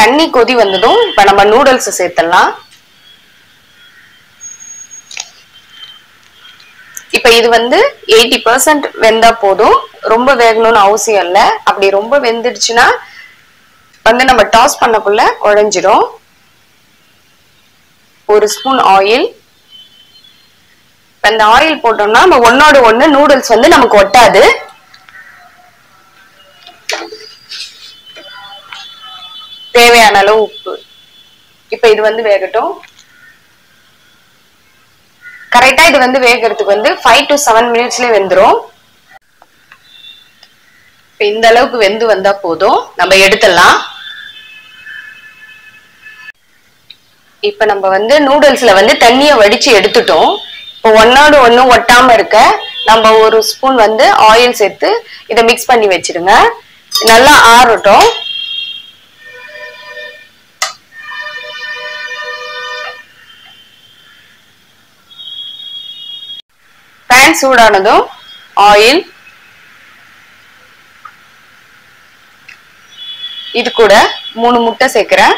தண்ணி கொதி வந்ததும் இப்ப நம்ம நூடுல்ஸ் சேர்த்துடலாம் இப்ப இது வந்து எயிட்டி பர்சன்ட் வெந்தா போதும் ரொம்ப வேகணும்னு அவசியம் இல்ல அப்படி ரொம்ப வெந்துடுச்சுன்னா வந்து நம்ம டாஸ் பண்ணக்குள்ள குழஞ்சிரும் ஒரு ஸ்பூன் ஆயில் இந்த ஆயில் போட்டோம்னா நம்ம ஒன்னோட ஒண்ணு நூடுல்ஸ் வந்து நமக்கு ஒட்டாது தேவையான அளவு உப்பு இப்ப இது வந்து வேகட்டும் கரெக்டா இது வந்து வேகிறதுக்கு வந்து ஃபைவ் டு செவன் மினிட்ஸ்லயே வெந்துரும் இப்ப இந்த அளவுக்கு வெந்து வந்தா போதும் நம்ம எடுத்துடலாம் இப்ப நம்ம வந்து நூடுல்ஸ்ல வந்து தண்ணிய வடிச்சு எடுத்துட்டோம் இப்போ ஒன்னோடு ஒண்ணு ஒட்டாம இருக்க நம்ம ஒரு ஸ்பூன் வந்து ஆயில் சேர்த்து இதை மிக்ஸ் பண்ணி வச்சிருங்க நல்லா ஆறட்டும் பேன் சூடானதும் ஆயில் இது கூட மூணு முட்டை சேர்க்கிறேன்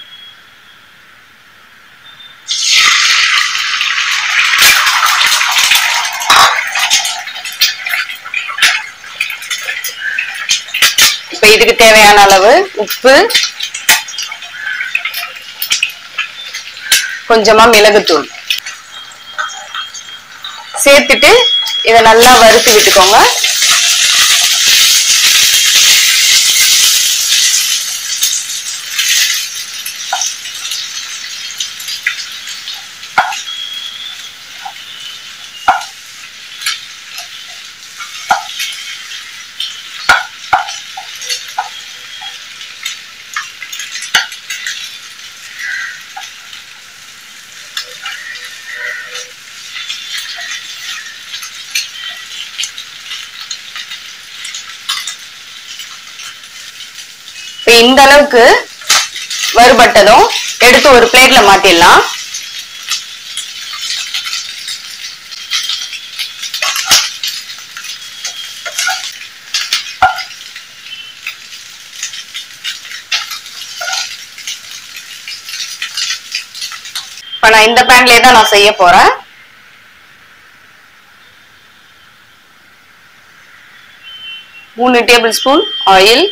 இப்ப இதுக்கு தேவையான அளவு உப்பு கொஞ்சமா மிளகுத்தூள் சேர்த்துட்டு இதை நல்லா வறுத்து விட்டுக்கோங்க இப்ப இந்த அளவுக்கு வறுபட்டதும் எடுத்து ஒரு பிளேட்ல மாத்திடலாம் இப்ப நான் இந்த பேன்லயே தான் நான் செய்ய போறேன் மூணு டேபிள் ஸ்பூன் ஆயில்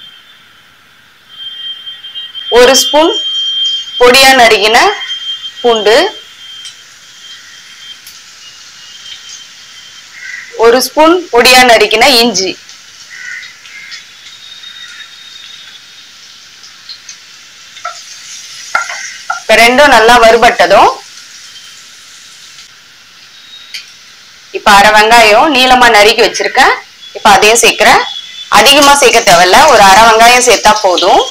ஒரு ஸ்பூன் பொடியா நறுக்கின பூண்டு ஒரு ஸ்பூன் பொடியா நறுக்கின இஞ்சி இப்ப ரெண்டும் நல்லா வறுபட்டதும் இப்ப அரை வெங்காயம் நீளமா நறுக்கி வச்சிருக்கேன் இப்ப அதையும் சேர்க்கிறேன் அதிகமா சேர்க்க தேவையில்ல ஒரு அரை வெங்காயம் சேர்த்தா போதும்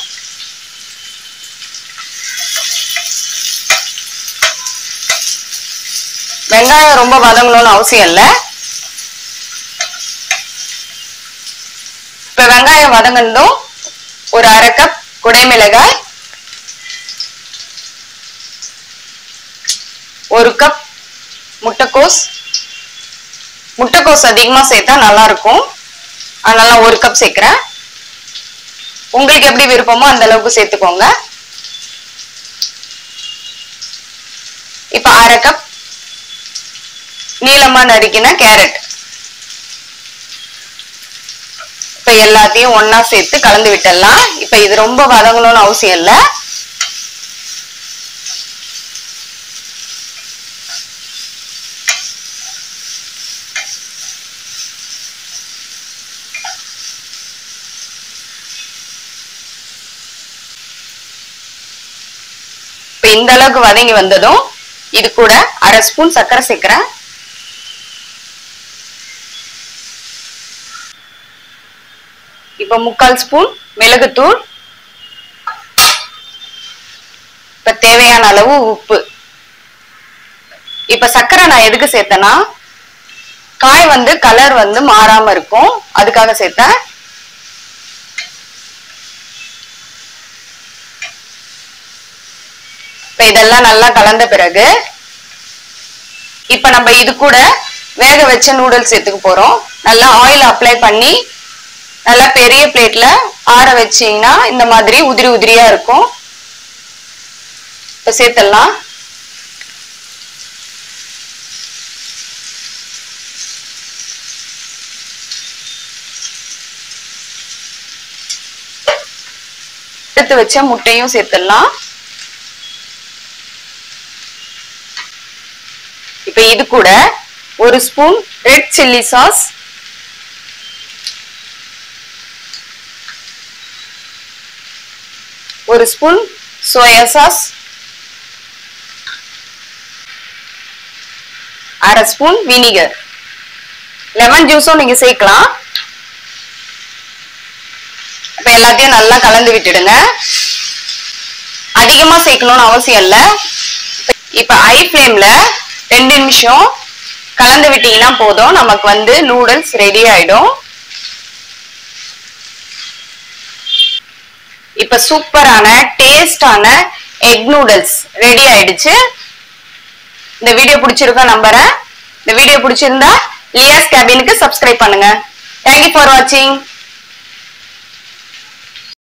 வெங்காயம் ரொம்ப வதங்கணும்னு அவசியம் இல்ல இப்ப வெங்காயம் வதங்கினதும் ஒரு அரை கப் குடைமிளகாய் ஒரு கப் முட்டைக்கோஸ் முட்டைக்கோஸ் அதிகமா சேர்த்தா நல்லா இருக்கும் அதனால ஒரு கப் சேர்க்கிறேன் உங்களுக்கு எப்படி விருப்பமோ அந்த அளவுக்கு சேர்த்துக்கோங்க இப்ப அரை கப் நீளமா நறுக்கின கேரட் இப்ப எல்லாத்தையும் ஒன்னா சேர்த்து கலந்து விட்டுடலாம் இப்ப இது ரொம்ப வதங்கணும்னு அவசியம் இல்ல இப்ப இந்த அளவுக்கு வதங்கி வந்ததும் இது கூட அரை ஸ்பூன் சர்க்கரை சேர்க்கிறேன் இப்ப முக்கால் ஸ்பூன் மிளகுத்தூள் இப்ப தேவையான அளவு உப்பு இப்ப சர்க்கரை நான் எதுக்கு சேர்த்தேன்னா காய் வந்து கலர் வந்து மாறாம இருக்கும் அதுக்காக சேர்த்தேன் இப்ப இதெல்லாம் நல்லா கலந்த பிறகு இப்ப நம்ம இது கூட வேக வச்ச நூடுல்ஸ் சேர்த்துக்க போறோம் நல்லா ஆயில் அப்ளை பண்ணி நல்லா பெரிய பிளேட்ல ஆற வச்சீங்கன்னா இந்த மாதிரி உதிரி உதிரியா இருக்கும் இப்ப சேர்த்துடலாம் எடுத்து வச்ச முட்டையும் சேர்த்துடலாம் இப்ப இது கூட ஒரு ஸ்பூன் ரெட் சில்லி சாஸ் ஒரு ஸ்பூன் சோயா சாஸ் அரை ஸ்பூன் வினிகர் லெமன் ஜூஸும் நீங்க சேர்க்கலாம் இப்ப எல்லாத்தையும் நல்லா கலந்து விட்டுடுங்க அதிகமா சேர்க்கணும்னு அவசியம் இல்ல இப்ப ஹை ஃப்ளேம்ல ரெண்டு நிமிஷம் கலந்து விட்டீங்கன்னா போதும் நமக்கு வந்து நூடுல்ஸ் ரெடி ஆயிடும் இப்ப சூப்பரான டேஸ்டான எக் நூடுல்ஸ் ரெடி ஆயிடுச்சு இந்த வீடியோ பிடிச்சிருக்கா நம்புறேன் இந்த வீடியோ பிடிச்சிருந்தா லியாஸ் கேபினுக்கு சப்ஸ்கிரைப் பண்ணுங்க தேங்க்யூ ஃபார் வாட்சிங்